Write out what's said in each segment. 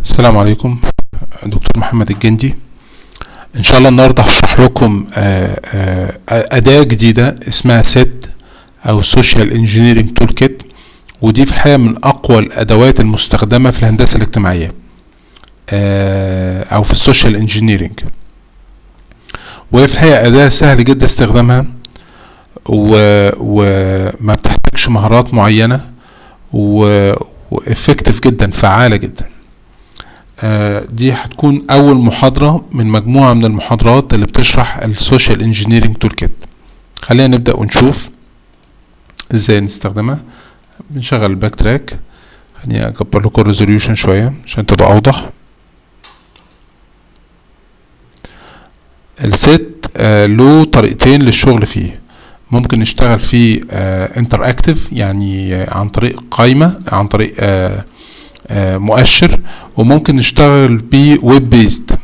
السلام عليكم دكتور محمد الجندي ان شاء الله النهارده هشرح لكم آه، آه، اداه جديده اسمها سيت او سوشيال انجينيرنج تول كيت ودي في الحقيقه من اقوى الادوات المستخدمه في الهندسه الاجتماعيه آه، او في السوشيال انجينيرنج وهي في الحقيقه اداه سهل جدا استخدامها و- وما بتحتاجش مهارات معينه وافكتيف جدا فعاله جدا آه، دي هتكون اول محاضرة من مجموعة من المحاضرات اللي بتشرح السوشيال انجينيرنج تول كيت خلينا نبدأ ونشوف ازاي نستخدمها بنشغل الباك تراك خليني اكبر لكم الريزوليوشن شوية عشان تبقى اوضح الست آه، له طريقتين للشغل فيه ممكن نشتغل فيه انتر اكتف يعني آه، عن طريق قائمة عن طريق آه، آه، مؤشر وممكن نشتغل بيه ويب بيست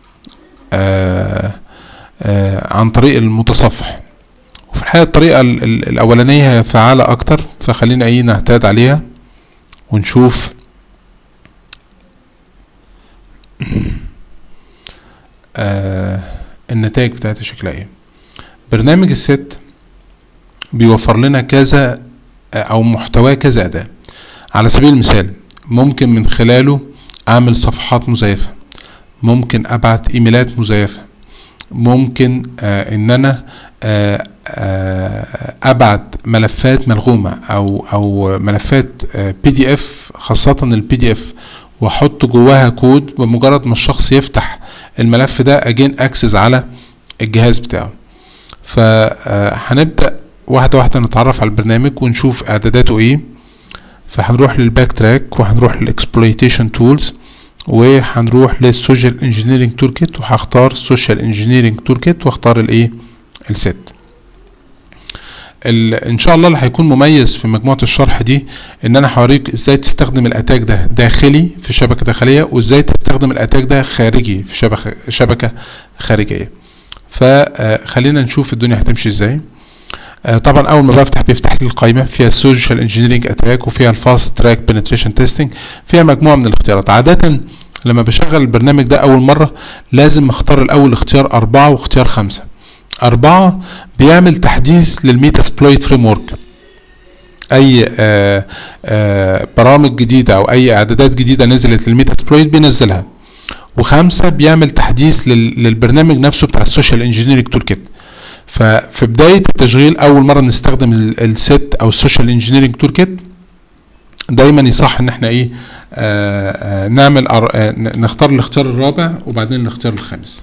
عن طريق المتصفح وفي الحقيقة الطريقة ال- ال- الأولانية هي فعالة أكتر فخلينا إيه نعتاد عليها ونشوف آه النتائج بتاعتها شكلها ايه برنامج الست بيوفر لنا كذا آه، او محتواه كذا اداة على سبيل المثال ممكن من خلاله اعمل صفحات مزيفة ممكن ابعت ايميلات مزيفة ممكن آه ان انا آه آه ابعت ملفات ملغومة او او ملفات بي دي اف خاصة البي دي اف واحط جواها كود بمجرد ما الشخص يفتح الملف ده اجين اكسس على الجهاز بتاعه فهنبدأ واحدة واحدة نتعرف على البرنامج ونشوف اعداداته ايه فهنروح للباك تراك وهنروح للاكسبلويتيشن تولز وهنروح للسوشيال انجينيرنج تول كيت وهختار السوشيال انجينيرنج تول كيت واختار الايه الست ال- ان شاء الله اللي هيكون مميز في مجموعه الشرح دي ان انا هوريك ازاي تستخدم الاتاك ده داخلي في شبكه داخليه وازاي تستخدم الاتاك ده خارجي في شبكه شبكه خارجيه فخلينا نشوف الدنيا هتمشي ازاي آه، طبعا اول ما بفتح بيفتح لي القائمه فيها السوشيال انجينيرنج اتاك وفيها الفاست تراك بنتريشن تيستنج فيها مجموعه من الاختيارات عاده لما بشغل البرنامج ده اول مره لازم اختار الاول اختيار أربعة واختيار خمسة أربعة بيعمل تحديث للميتا سبلويت فريم ورك اي آه آه برامج جديده او اي اعدادات جديده نزلت للميتا سبلويت بينزلها وخمسة بيعمل تحديث لل- للبرنامج نفسه بتاع السوشيال انجينيرنج تول كيت ففي بدايه التشغيل اول مره نستخدم ال- الست او السوشيال انجينيرنج تول كيت دايما يصح ان احنا ايه آه آه نعمل أر... آه ن- نختار الاختيار الرابع وبعدين الاختيار الخامس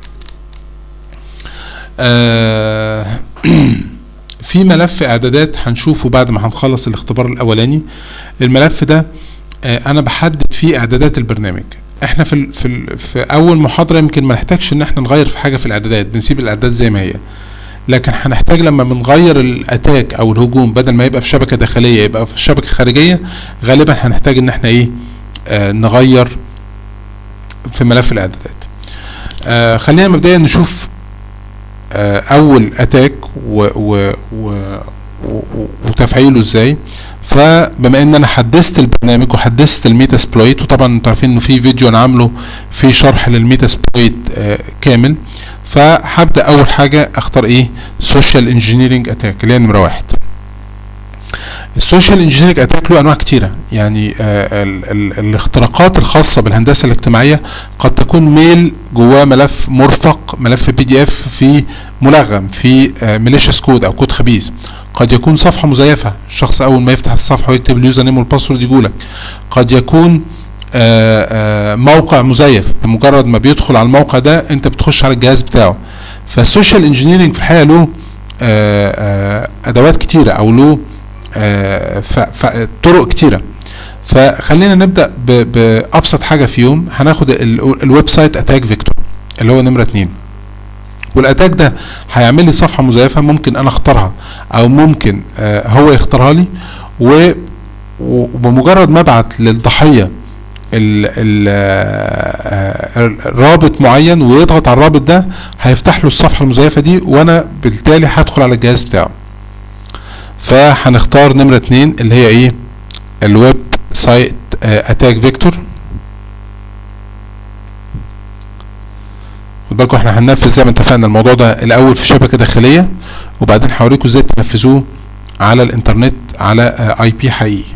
آه في ملف اعدادات هنشوفه بعد ما هنخلص الاختبار الاولاني الملف ده آه انا بحدد فيه اعدادات البرنامج احنا في ال في ال في اول محاضره يمكن ما نحتاجش ان احنا نغير في حاجه في الاعدادات بنسيب الاعدادات زي ما هي لكن هنحتاج لما بنغير الاتاك او الهجوم بدل ما يبقى في شبكه داخليه يبقى في شبكه خارجيه غالبا هنحتاج ان احنا ايه آه نغير في ملف الاعدادات آه خلينا مبدئيا نشوف آه اول اتاك و و و و وتفعيله ازاي فبما ان انا حدثت البرنامج وحدثت الميتا سبلويت وطبعا انتوا عارفين انه في فيديو انا عامله في شرح للميتا سبلويت آه كامل فهبدا اول حاجه اختار ايه سوشيال انجينيرنج اتاك اللي هي نمره واحد السوشيال انجينيرنج اتاك له انواع كتيره يعني آه ال ال الاختراقات الخاصه بالهندسه الاجتماعيه قد تكون ميل جواه ملف مرفق ملف بي دي اف فيه ملغم في ميليشيس كود او كود خبيث قد يكون صفحه مزيفه الشخص اول ما يفتح الصفحه ويكتب اليوزر نيم والباسورد يقولك قد يكون آه، آه، موقع مزيف بمجرد ما بيدخل على الموقع ده انت بتخش على الجهاز بتاعه فالسوشيال انجينيرنج في الحقيقه له آه، آه، ادوات كتيره او له آه، ف- ف- طرق كتيره فخلينا نبدا ب- بابسط حاجه فيهم هناخد ال- الويب سايت اتاك فيكتور اللي هو نمره اتنين والاتاك ده هيعمل لي صفحه مزيفه ممكن انا اختارها او ممكن آه، هو يختارها لي و وبمجرد ما ابعت للضحيه ال ال آه، رابط معين ويضغط على الرابط ده هيفتح له الصفحه المزيفه دي وانا بالتالي هدخل على الجهاز بتاعه فهنختار نمره اتنين اللي هي ايه الويب سايت اتاك فيكتور خد بالكم احنا هننفذ زي ما اتفقنا الموضوع ده الاول في شبكه داخليه وبعدين هوريكم ازاي تنفذوه على الانترنت على اي بي حقيقي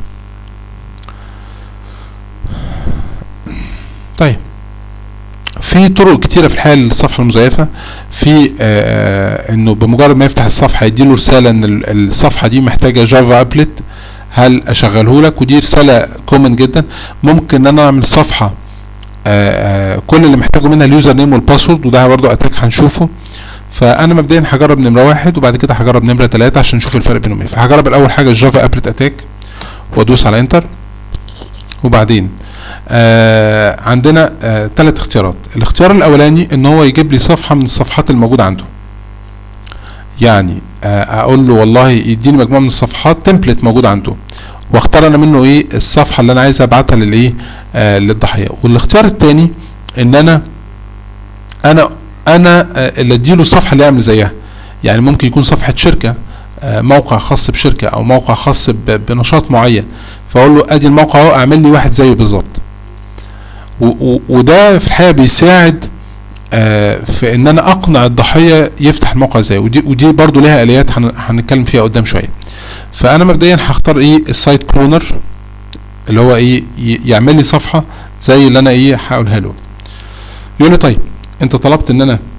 طيب في طرق كتيرة في الحقيقة للصفحة المزيفة في آه انه بمجرد ما يفتح الصفحة يديله رسالة ان ال- الصفحة دي محتاجة جافا ابلت هل اشغله لك ودي رسالة كومن جدا ممكن ان انا اعمل صفحة آه آه كل اللي محتاجه منها اليوزر نيم والباسورد وده برضه اتاك هنشوفه فانا مبدئيا هجرب نمرة واحد وبعد كده هجرب نمرة تلاتة عشان نشوف الفرق بينهم ايه فهجرب الاول حاجة الجافا ابلت اتاك وادوس على انتر وبعدين آه عندنا آه ثلاث اختيارات الاختيار الاولاني ان هو يجيب لي صفحه من الصفحات الموجوده عنده يعني آه اقول له والله يديني مجموعه من الصفحات تمبلت موجود عنده واختار انا منه ايه الصفحه اللي انا عايز ابعتها للايه آه للضحيه والاختيار الثاني ان انا انا انا آه اللي اديله الصفحه اللي يعمل زيها يعني ممكن يكون صفحه شركه آه موقع خاص بشركه او موقع خاص ب- بنشاط معين فاقول له ادي الموقع اهو اعمل لي واحد زيه بالظبط و- و- وده في الحقيقه بيساعد آه، في ان انا اقنع الضحيه يفتح الموقع ازاي ودي ودي برضو ليها اليات هن- هنتكلم فيها قدام شويه فانا مبدئيا هختار ايه السايت كلونر اللي هو ايه ي- يعمل لي صفحه زي اللي انا ايه هقولها له يقول لي طيب انت طلبت ان انا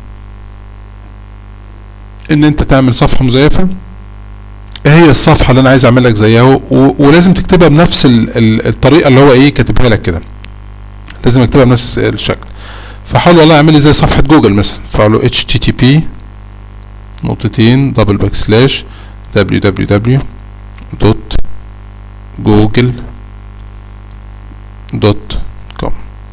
ان انت تعمل صفحه مزيفه ايه هي الصفحه اللي انا عايز اعمل لك زيها و- ولازم تكتبها بنفس ال- ال- الطريقه اللي هو ايه كاتبها لك كده لازم اكتبها بنفس الشكل فحاول والله اعمل لي زي صفحه جوجل مثلا فاقول له http نقطتين دبل باك سلاش www دوت جوجل دوت كوم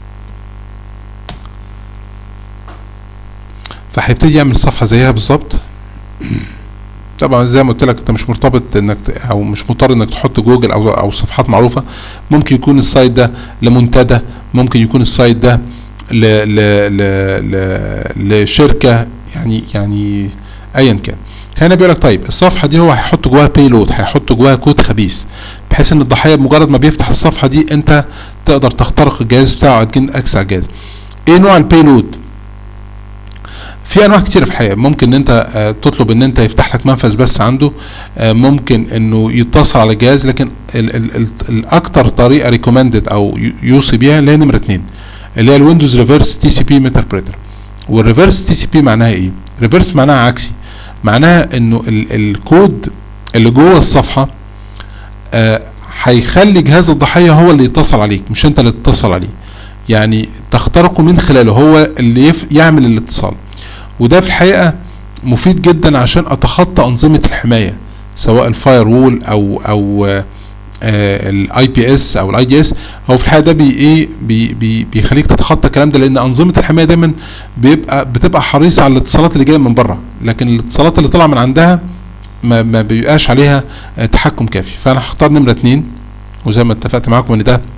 فهيبتدي يعمل صفحه زيها بالظبط طبعا زي ما قلت لك انت مش مرتبط انك ت- او مش مضطر انك تحط جوجل او او صفحات معروفه ممكن يكون السايت ده لمنتدى ممكن يكون السايت ده ل ل ل ل لشركه يعني يعني ايا كان هنا بيقول لك طيب الصفحه دي هو هيحط جواها بيلود هيحط جواها كود خبيث بحيث ان الضحيه بمجرد ما بيفتح الصفحه دي انت تقدر تخترق الجهاز بتاعه تجين اكس على الجهاز ايه نوع البيلود في انواع كتير في الحقيقه ممكن ان انت آه، تطلب ان انت يفتح لك منفذ بس عنده آه، ممكن انه يتصل على الجهاز لكن ال ال ال الاكتر طريقه ريكومندد او ي- يوصي بيها اللي هي نمره اتنين اللي هي الويندوز ريفرس تي سي بي ميتربريتر والريفرس تي سي بي معناها ايه؟ ريفرس معناها عكسي معناها انه ال الكود اللي جوه الصفحه آه، هيخلي جهاز الضحيه هو اللي يتصل عليك مش انت اللي تتصل عليه يعني تخترقه من خلاله هو اللي يف يعمل الاتصال وده في الحقيقه مفيد جدا عشان اتخطى انظمه الحمايه سواء الفاير وول او او الاي بي اس او الاي دي اس هو في الحقيقه ده بي ايه بي بي بيخليك تتخطى الكلام ده لان انظمه الحمايه دايما بيبقى بتبقى حريصه على الاتصالات اللي جايه من بره لكن الاتصالات اللي طالعه من عندها ما, ما بيبقاش عليها آه، تحكم كافي فانا هختار نمره اتنين وزي ما اتفقت معاكم ان ده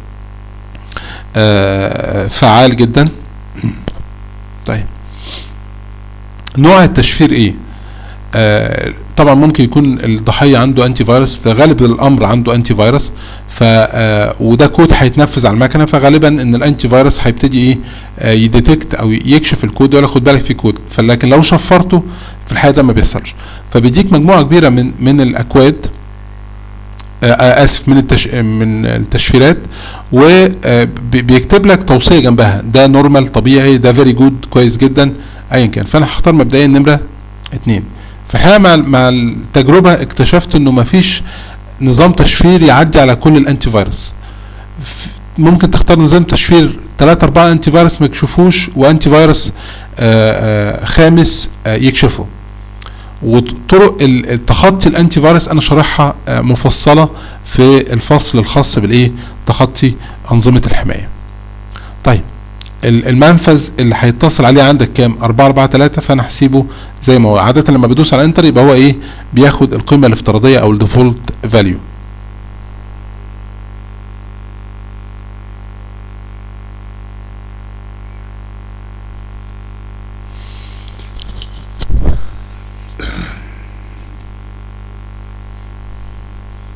آه، فعال جدا طيب نوع التشفير ايه آه طبعا ممكن يكون الضحيه عنده انتي فيروس في غالب الامر عنده انتي فيروس ف آه وده كود هيتنفذ على المكنه فغالبا ان الانتي فيروس هيبتدي ايه آه يديتكت او يكشف الكود ويقول لك خد بالك في كود فلكن لو شفرته في الحقيقه ده ما بيحصلش فبيديك مجموعه كبيره من من الاكواد آه آه اسف من التش من التشفيرات وبيكتب لك توصيه جنبها ده نورمال طبيعي ده فيري جود كويس جدا ايا كان فانا هختار مبدئيا نمره اتنين في الحقيقه مع مع التجربه اكتشفت انه مفيش نظام تشفير يعدي على كل الانتي فيروس ف- ممكن تختار نظام تشفير 3 4 انتي فيروس ما يكشفوش وانتي فيروس آه، آه، خامس آه، يكشفه وطرق ال- التخطي الانتي فيروس انا شارحها آه، مفصله في الفصل الخاص بالايه تخطي انظمه الحمايه طيب ال- المنفذ اللي هيتصل عليه عندك كام 4 4 3 فانا هسيبه زي ما هو عاده لما بدوس على انتر يبقى هو ايه بياخد القيمه الافتراضيه او الديفولت فاليو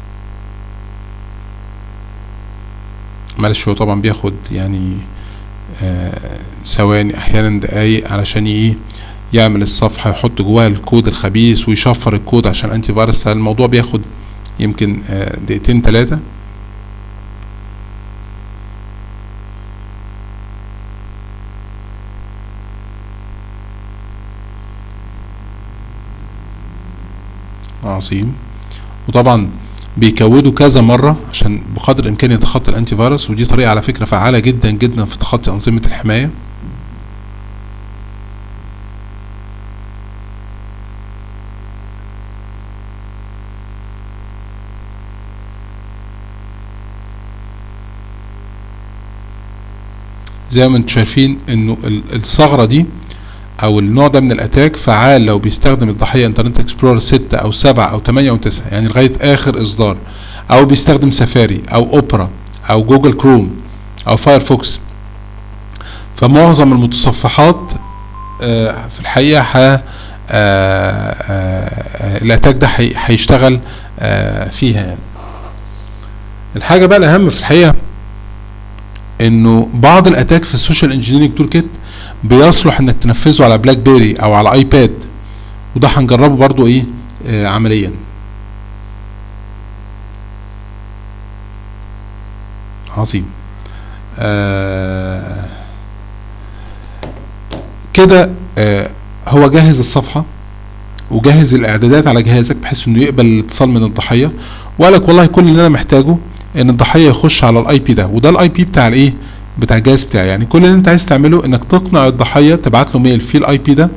معلش هو طبعا بياخد يعني آه ثواني احيانا دقايق علشان ايه يعمل الصفحه يحط جواها الكود الخبيث ويشفر الكود عشان انتي فيروس فالموضوع بياخد يمكن آه دقيقتين ثلاثه عظيم وطبعا بيكودوا كذا مرة عشان بقدر الإمكان يتخطى الأنتي فيروس ودي طريقة على فكرة فعالة جدا جدا في تخطي أنظمة الحماية زي ما انتم شايفين انه الثغرة دي او النوع ده من الاتاك فعال لو بيستخدم الضحيه انترنت اكسبلورر 6 او 7 او 8 او 9 يعني لغايه اخر اصدار او بيستخدم سفاري او اوبرا او جوجل كروم او فايرفوكس فمعظم المتصفحات آه في الحقيقه ح آه آه الاتاك ده هيشتغل فيها يعني الحاجه بقى الاهم في الحقيقه انه بعض الاتاك في السوشيال انجينيرنج تول كيت بيصلح انك تنفذه على بلاك بيري او على ايباد وده هنجربه برضو ايه آه عمليا عظيم آه كده آه هو جهز الصفحة وجهز الاعدادات على جهازك بحيث انه يقبل الاتصال من الضحية وقال لك والله كل اللي انا محتاجه ان الضحية يخش على الاي بي ده وده الاي بي بتاع الايه بتاع الجهاز بتاعي يعني كل اللي انت عايز تعمله انك تقنع الضحيه تبعت له ميل فيه الاي بي ده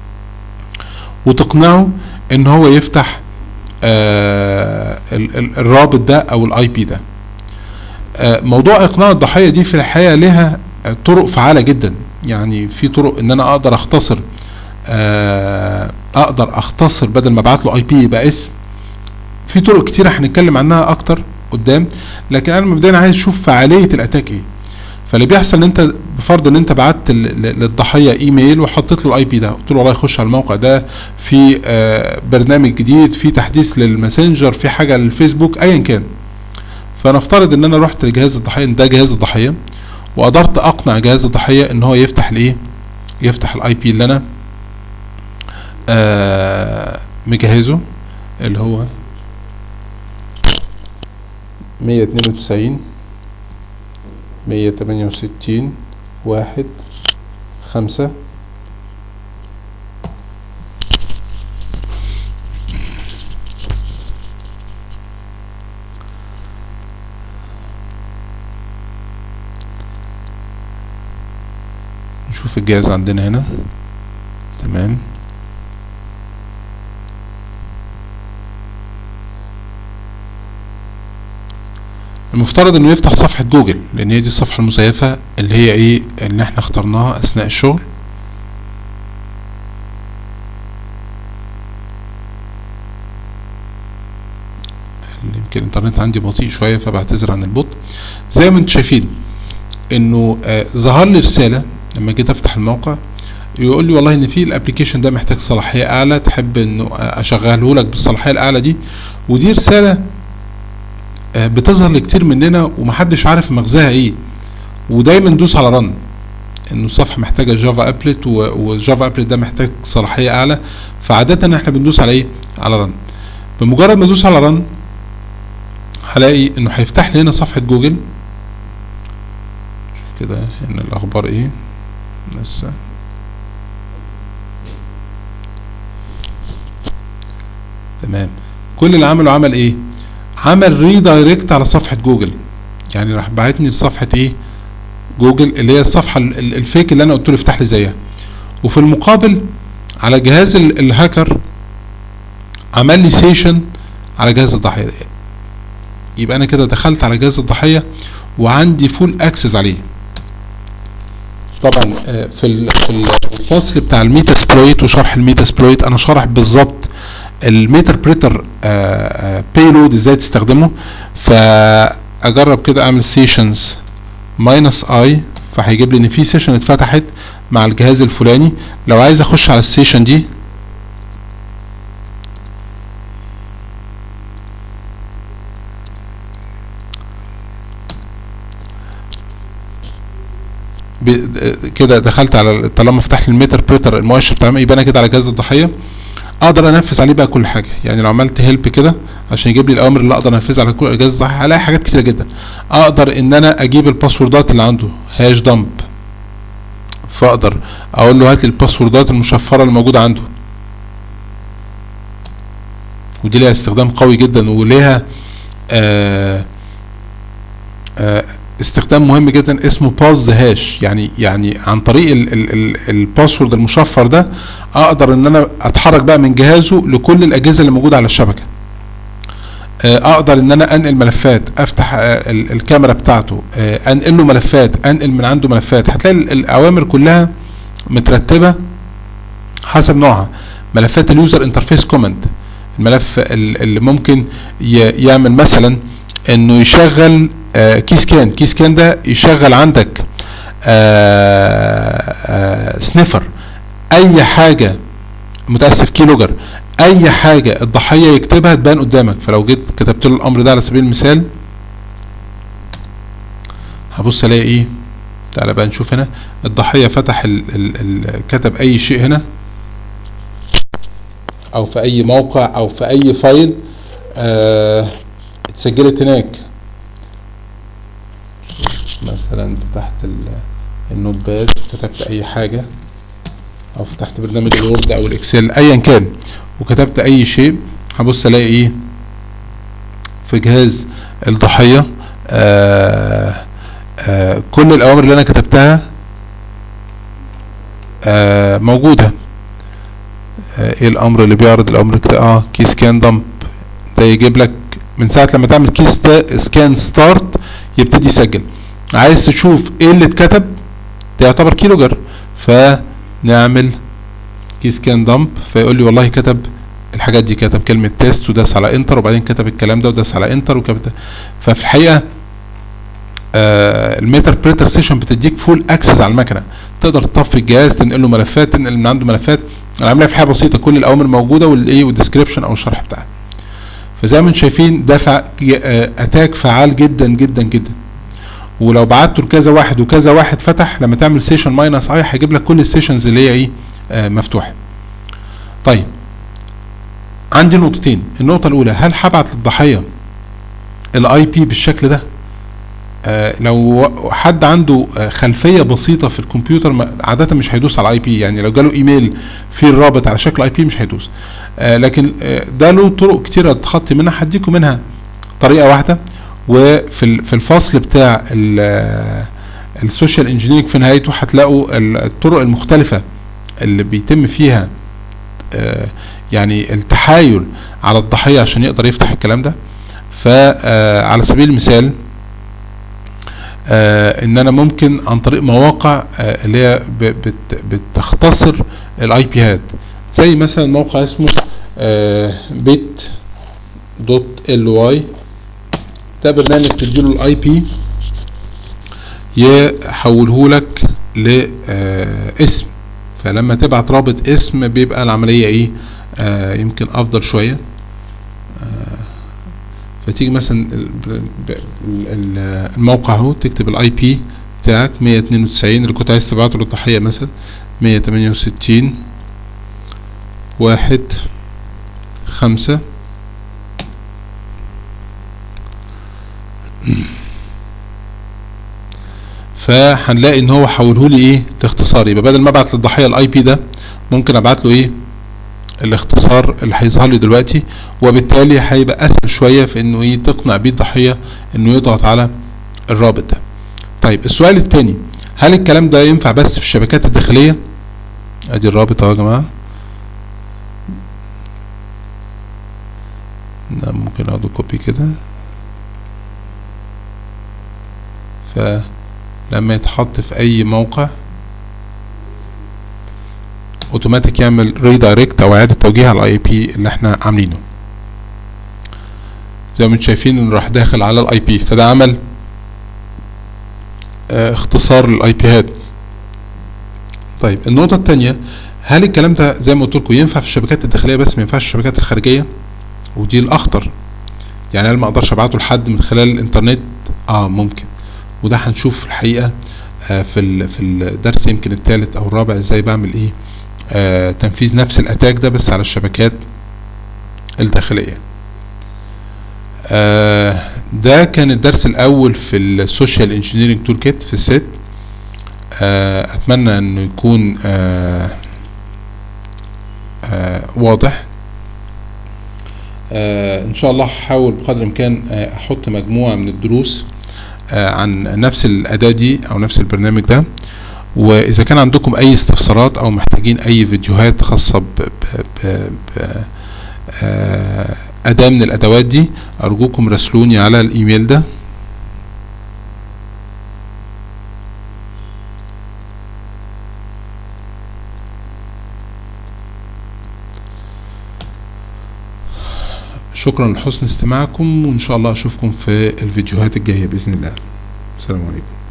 وتقنعه ان هو يفتح آه ال ال الرابط ده او الاي بي ده آه موضوع اقناع الضحيه دي في الحقيقه لها طرق فعاله جدا يعني في طرق ان انا اقدر اختصر آه اقدر اختصر بدل ما ابعت له اي بي يبقى اسم في طرق كتيره هنتكلم عنها اكتر قدام لكن انا مبدئيا عايز اشوف فعاليه الاتاك ايه فاللي بيحصل ان انت بفرض ان انت بعت للضحيه ايميل وحطيت له الاي بي ده قلت له والله يخش على الموقع ده في آه برنامج جديد في تحديث للماسنجر في حاجه للفيسبوك ايا كان فنفترض ان انا رحت لجهاز الضحيه ده جهاز الضحيه وقدرت اقنع جهاز الضحيه ان هو يفتح الايه يفتح الاي بي اللي انا آه مجهزه اللي هو 192 مية تمانية وستين واحد خمسة نشوف الجهاز عندنا هنا تمام المفترض انه يفتح صفحة جوجل لان هي دي الصفحة المزيفة اللي هي ايه اللي احنا اخترناها اثناء الشغل يمكن الانترنت عندي بطيء شوية فبعتذر عن البطء زي ما انتم شايفين انه آه ظهر لي رسالة لما جيت افتح الموقع يقول لي والله ان في الابلكيشن ده محتاج صلاحية اعلى تحب انه اشغله لك بالصلاحية الاعلى دي ودي رسالة بتظهر لكتير مننا ومحدش عارف مغزاها ايه ودايما ندوس على رن انه الصفحه محتاجه جافا ابلت والجافا ابلت ده محتاج صلاحيه اعلى فعاده احنا بندوس على ايه على رن بمجرد ما ادوس على رن هلاقي انه هيفتح لي هنا صفحه جوجل شوف كده ان الاخبار ايه لسه تمام كل اللي عمله عمل ايه عمل ريدايركت على صفحة جوجل يعني راح باعتني لصفحة ايه جوجل اللي هي الصفحة الفيك اللي انا قلت له افتح لي زيها وفي المقابل على جهاز الهاكر عمل لي سيشن على جهاز الضحية يبقى انا كده دخلت على جهاز الضحية وعندي فول اكسس عليه طبعا في في الفصل بتاع الميتا سبلويت وشرح الميتا سبلويت انا شرح بالظبط الميتر بريتر بيلود ازاي تستخدمه فاجرب كده اعمل سيشنز ماينس اي فهيجيب لي ان في سيشن اتفتحت مع الجهاز الفلاني لو عايز اخش على السيشن دي ب- كده دخلت على طالما فتحت الميتر بريتر المؤشر بتاع يبقى انا كده على جهاز الضحيه اقدر انفذ عليه بقى كل حاجه يعني لو عملت هيلب كده عشان يجيب لي الاوامر اللي اقدر انفذها على كل جهاز الضحيه هلاقي حاجات كتيره جدا اقدر ان انا اجيب الباسوردات اللي عنده هاش دمب فاقدر اقول له هات لي الباسوردات المشفره اللي موجوده عنده ودي ليها استخدام قوي جدا وليها آه آه استخدام مهم جدا اسمه باز هاش يعني يعني عن طريق ال- ال- ال- الباسورد المشفر ده اقدر ان انا اتحرك بقى من جهازه لكل الاجهزه اللي موجوده على الشبكه آه، اقدر ان انا انقل ملفات افتح آه، ال- الكاميرا بتاعته آه، انقل له ملفات انقل من عنده ملفات هتلاقي ال- الاوامر كلها مترتبه حسب نوعها ملفات اليوزر انترفيس كوماند الملف ال- اللي ممكن ي- يعمل مثلا انه يشغل آه، كي سكان كي سكان ده يشغل عندك آه، آه، سنيفر اي حاجه متاسف كي لوجر اي حاجه الضحيه يكتبها تبان قدامك فلو جيت كتبت له الامر ده على سبيل المثال هبص الاقي ايه تعالى بقى نشوف هنا الضحيه فتح ال ال ال كتب اي شيء هنا او في اي موقع او في اي فايل آه اتسجلت هناك مثلا فتحت ال- النوت باد وكتبت اي حاجه او فتحت برنامج الوورد او الاكسل ايا كان وكتبت اي شيء هبص الاقي ايه في جهاز الضحيه آه آه كل الاوامر اللي انا كتبتها آه موجوده آه ايه الامر اللي بيعرض الامر كده اه كي سكان دمب ده يجيب لك من ساعه لما تعمل كي ستا- سكان ستارت يبتدي يسجل عايز تشوف ايه اللي اتكتب ده يعتبر كيلوجر فنعمل كي سكان دمب فيقول لي والله كتب الحاجات دي كتب كلمة تيست وداس على انتر وبعدين كتب الكلام ده وداس على انتر وكتب ففي الحقيقة آه الميتر بريتر سيشن بتديك فول اكسس على المكنة تقدر تطفي الجهاز تنقل له ملفات تنقل من عنده ملفات العملية في حاجة بسيطة كل الأوامر موجودة والايه والديسكريبشن أو الشرح بتاعها فزي ما انتم شايفين ده فع... آه، اتاك فعال جدا جدا جدا ولو بعته لكذا واحد وكذا واحد فتح لما تعمل سيشن ماينس اي هيجيب لك كل السيشنز اللي هي ايه آه مفتوحه طيب عندي نقطتين النقطه الاولى هل هبعت للضحيه الاي بي بالشكل ده آه لو حد عنده آه خلفيه بسيطه في الكمبيوتر ما- عاده مش هيدوس على الاي بي يعني لو جاله ايميل فيه الرابط على شكل اي بي مش هيدوس آه لكن آه ده له طرق كتيره تخطي منها هديكم منها طريقه واحده وفي ال- في الفصل بتاع ال- السوشيال انجينيرنج في نهايته هتلاقوا ال- الطرق المختلفه اللي بيتم فيها آه، يعني التحايل على الضحيه عشان يقدر يفتح الكلام ده فعلى سبيل المثال آه، ان انا ممكن عن طريق مواقع آه، اللي هي ب- بت- بتختصر الاي بيهات زي مثلا موقع اسمه بيت دوت ال واي ده برنامج تديله الاي بي يحوله لك لاسم فلما تبعت رابط اسم بيبقى العملية ايه آه يمكن افضل شوية آه فتيجي مثلا ال- ب- ال- ال- الموقع اهو تكتب الاي بي بتاعك 192 اللي كنت عايز تبعته للضحية مثلا 168 واحد خمسة فهنلاقي ان هو حوله لي ايه لاختصار يبقى بدل ما ابعت للضحيه الاي بي ده ممكن ابعت له ايه الاختصار اللي هيظهر لي دلوقتي وبالتالي هيبقى اسهل شويه في انه ايه تقنع بيه الضحيه انه يضغط على الرابط ده طيب السؤال الثاني هل الكلام ده ينفع بس في الشبكات الداخليه ادي الرابط اهو يا جماعه ده ممكن اخده كوبي كده فلما يتحط في اي موقع اوتوماتيك يعمل ريدايركت او اعاده توجيه على الاي بي اللي احنا عاملينه زي ما انتم شايفين انه راح داخل على الاي بي فده عمل اه اختصار للاي بيهات طيب النقطة التانية هل الكلام ده زي ما قلت لكم ينفع في الشبكات الداخلية بس ما ينفعش في الشبكات الخارجية ودي الأخطر يعني هل ما أقدرش أبعته لحد من خلال الإنترنت؟ آه ممكن وده هنشوف في الحقيقة آه، في ال- في الدرس يمكن الثالث او الرابع ازاي بعمل ايه آه، تنفيذ نفس الاتاك ده بس على الشبكات الداخليه آه، ده كان الدرس الاول في السوشيال انجينيرنج تول كيت في الست آه، اتمنى انه يكون آه، آه، واضح آه، ان شاء الله هحاول بقدر الامكان آه، احط مجموعه من الدروس آه، عن نفس الاداه دي او نفس البرنامج ده واذا كان عندكم اي استفسارات او محتاجين اي فيديوهات خاصه ب ب ب ب آه، اداه من الادوات دي ارجوكم راسلوني على الايميل ده شكرا لحسن استماعكم وان شاء الله اشوفكم في الفيديوهات الجايه باذن الله السلام عليكم